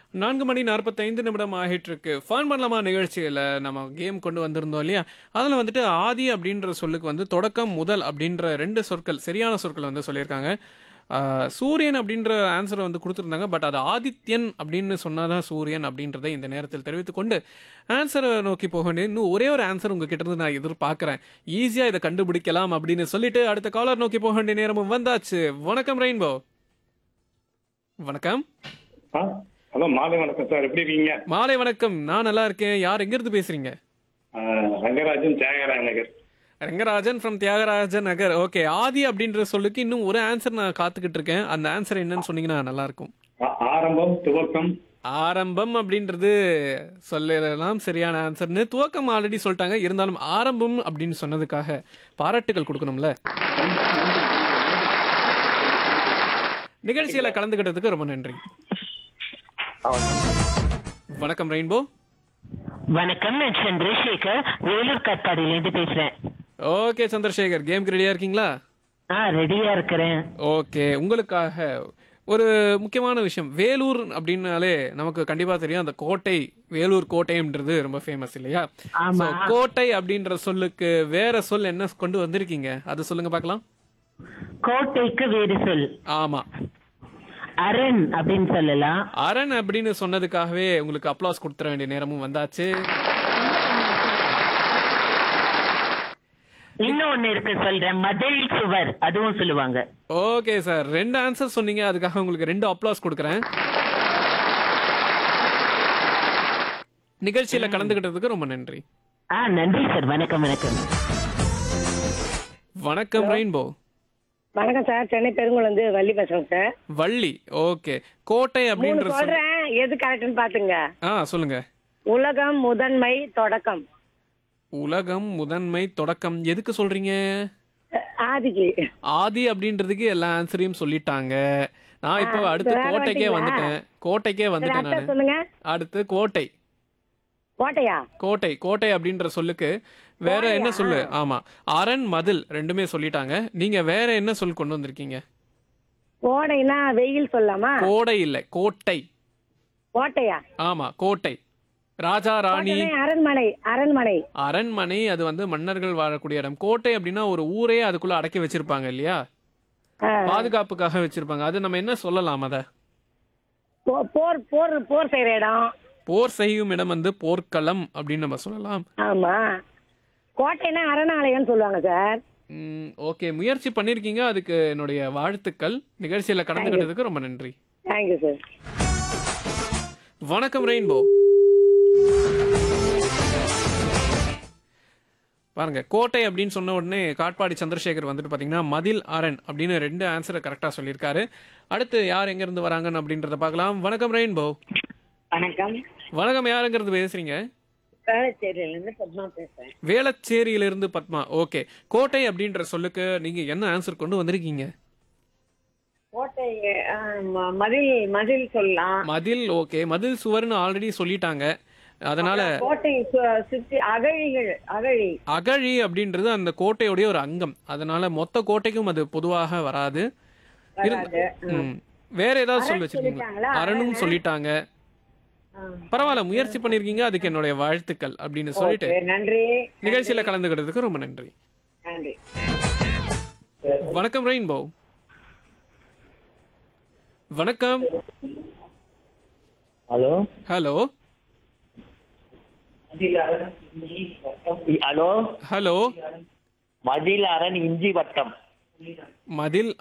நான்கு மணி நாற்பத்தைந்து நிமிடம் ஆகிட்டு இருக்கு ஃபன் பண்ணலாமா நிகழ்ச்சியில் நம்ம கேம் கொண்டு வந்திருந்தோம் இல்லையா அதில் வந்துட்டு ஆதி அப்படின்ற சொல்லுக்கு வந்து தொடக்கம் முதல் அப்படின்ற ரெண்டு சொற்கள் சரியான சொற்கள் வந்து சொல்லியிருக்காங்க ஆஹ், சூரியன் அப்படின்ற ஆன்சரை வந்து கொடுத்துருந்தாங்க பட் அது ஆதித்யன் அப்படின்னு சொன்னாதான் சூரியன் அப்படின்றதை இந்த நேரத்தில் தெரிவித்துக் கொண்டு ஆன்சரை நோக்கி போக வேண்டிய இன்னும் ஒரே ஒரு ஆன்சர் உங்ககிட்ட இருந்து நான் எதிர்பார்க்குறேன் ஈஸியாக இதை கண்டுபிடிக்கலாம் அப்படின்னு சொல்லிட்டு அடுத்த காலர் நோக்கி போக வேண்டிய நேரமும் வந்தாச்சு வணக்கம் ரெயின்போ வணக்கம் ஆ ஹலோ மாலை வணக்கம் சார் எப்படி இருக்கீங்க மாலை வணக்கம் நான் நல்லா இருக்கேன் யார் எங்கிருந்து பேசுறீங்க ஆ, ரங்கராஜன் தியாகராய நகர் ரங்கராஜன் ஃப்ரம் தியாகராஜன் நகர் ஓகே ஆதி அப்படின்ற சொல்லுக்கு இன்னும் ஒரு ஆன்சர் நான் காத்துக்கிட்டு இருக்கேன் அந்த ஆன்சர் என்னன்னு சொன்னீங்கன்னா நல்லா இருக்கும் ஆ- ஆரம்பம் துவக்கம் ஆரம்பம் அப்படின்றது சொல்லலாம் சரியான ஆன்சர்னு துவக்கம் ஆல்ரெடி சொல்லிட்டாங்க இருந்தாலும் ஆரம்பம் அப்படின்னு சொன்னதுக்காக பாராட்டுகள் கொடுக்கணும்ல நிகழ்ச்சியில கலந்துக்கிட்டதுக்கு ரொம்ப நன்றி வணக்கம் ரெயின்போ வணக்கம் நான் சந்திரசேகர் வேலூர் காட்பாடியிலேருந்து பேசுறேன் ஓகே சந்திரசேகர் கேம்க்கு ரெடியா இருக்கீங்களா ஆ ரெடியா இருக்கிறேன் ஓகே உங்களுக்காக ஒரு முக்கியமான விஷயம் வேலூர் அப்படின்னாலே நமக்கு கண்டிப்பா தெரியும் அந்த கோட்டை வேலூர் கோட்டைன்றது ரொம்ப ஃபேமஸ் இல்லையா ஆமா. So, கோட்டை அப்படின்ற சொல்லுக்கு வேற சொல் என்ன கொண்டு வந்திருக்கீங்க அது சொல்லுங்க பார்க்கலாம் கோட்டைக்கு வேறு சொல் ஆமா அரண் அப்படின்னு சொல்லலாம் அரண் அப்படின்னு சொன்னதுக்காகவே உங்களுக்கு அப்ளாஸ் கொடுத்துற வேண்டிய நேரமும் வந்தாச்சு இன்னும் ஒண்ணு இருக்கு சொல்றேன் மதில் சுவர் அதுவும் சொல்லுவாங்க ஓகே சார் ரெண்டு ஆன்சர் சொன்னீங்க அதுக்காக உங்களுக்கு ரெண்டு அப்ளாஸ் கொடுக்குறேன் நிகழ்ச்சியில கலந்துக்கிட்டதுக்கு ரொம்ப நன்றி ஆ நன்றி சார் வணக்கம் வணக்கம் வணக்கம் ரெயின்போ வணக்கம் சார் சென்னை பெருங்குளந்து வள்ளி பேசுறேன் சார் வள்ளி ஓகே கோட்டை மூணு அப்படின்ற சொல் சொல்றேன் எது கரெக்ட்னு பாத்துங்க ஆ சொல்லுங்க உலகம் முதன்மை தொடக்கம் உலகம் முதன்மை தொடக்கம் எதுக்கு சொல்றீங்க அஹ், ஆதிக்கு ஆதி அப்படின்றதுக்கு எல்லா ஆன்சரையும் சொல்லிட்டாங்க நான் இப்போ ஆ, அடுத்து வேற கோட்டைக்கே வந்துட்டீங்களா? வந்துட்டேன் கோட்டைக்கே வந்துட்டேன் அடுத்த நான் சொல்லுங்க அடுத்து கோட்டை கோட்டையா கோட்டை கோட்டை அப்படின்ற சொல்லுக்கு வேற என்ன சொல்லு ஆமா அரண் மதில் ரெண்டுமே சொல்லிட்டாங்க நீங்க வேற என்ன சொல் கொண்டு வந்திருக்கீங்க கோடைனா வெயில் சொல்லலாமா கோடை இல்லை கோட்டை கோட்டையா ஆமா கோட்டை ராஜா ராணி கோட்டைனா அரண்மனை அரண்மனை அரண்மனை அது வந்து மன்னர்கள் வாழக்கூடிய இடம் கோட்டை அப்படின்னா ஒரு ஊரே அதுக்குள்ள அடக்கி வச்சிருப்பாங்க இல்லையா ஆ, பாதுகாப்புக்காக வச்சிருப்பாங்க அது நம்ம என்ன சொல்லலாம் அத போ- போர் போர் போர் செய்யற இடம் போர் செய்யும் இடம் வந்து போர்க்களம் அப்படின்னு நம்ம சொல்லலாம் ஆமா கோட்டைனா அரணாலயம்னு சொல்லுவாங்க சார் ஓகே முயற்சி பண்ணிருக்கீங்க அதுக்கு என்னுடைய வாழ்த்துக்கள் நிகழ்ச்சியில கலந்துக்கிட்டதுக்கு ரொம்ப நன்றி தேங்க்யூ சார் வணக்கம் ரெயின்போ பாருங்க கோட்டை அப்படின்னு சொன்ன உடனே காட்பாடி சந்திரசேகர் வந்துட்டு பாத்தீங்கன்னா மதில் அரண் அப்படின்னு ரெண்டு ஆன்சரை கரெக்டா சொல்லியிருக்காரு அடுத்து யார் எங்க இருந்து வராங்கன்னு அப்படின்றத பார்க்கலாம் வணக்கம் ரெயின்போ வணக்கம் வணக்கம் யாருங்கிறது பேசுறீங்க வேளச்சேரியிலிருந்து பத்மா பேசுறேன் வேளச்சேரியிலிருந்து பத்மா ஓகே கோட்டை அப்படின்ற சொல்லுக்கு நீங்க என்ன ஆன்சர் கொண்டு வந்திருக்கீங்க கோட்டை மதில் மதில் சொல்லலாம் மதில் ஓகே மதில் சுவர்னு ஆல்ரெடி சொல்லிட்டாங்க அதனால கோட்டை சுற்றி அகழிகள் அகழி அகழி அப்படின்றது அந்த கோட்டையுடைய ஒரு அங்கம் அதனால மொத்த கோட்டைக்கும் அது பொதுவாக வராது இருந்து- ம். வேற ஏதாவது சொல்லி வச்சிருக்கீங்க சொல்லிட்டாங்களா? அரணும் சொல்லிட்டாங்க பரவாயில்ல முயற்சி பண்ணிருக்கீங்க அதுக்கு என்னுடைய வாழ்த்துக்கள் அப்படின்னு சொல்லிட்டு நன்றி நிகழ்ச்சியில கலந்துக்கிட்டதுக்கு ரொம்ப நன்றி நன்றி வணக்கம் ரெயின்போ வணக்கம் ஹலோ ஹலோ ஹலோ ஹலோ மதில் அரண் இஞ்சி வட்டம் மதில்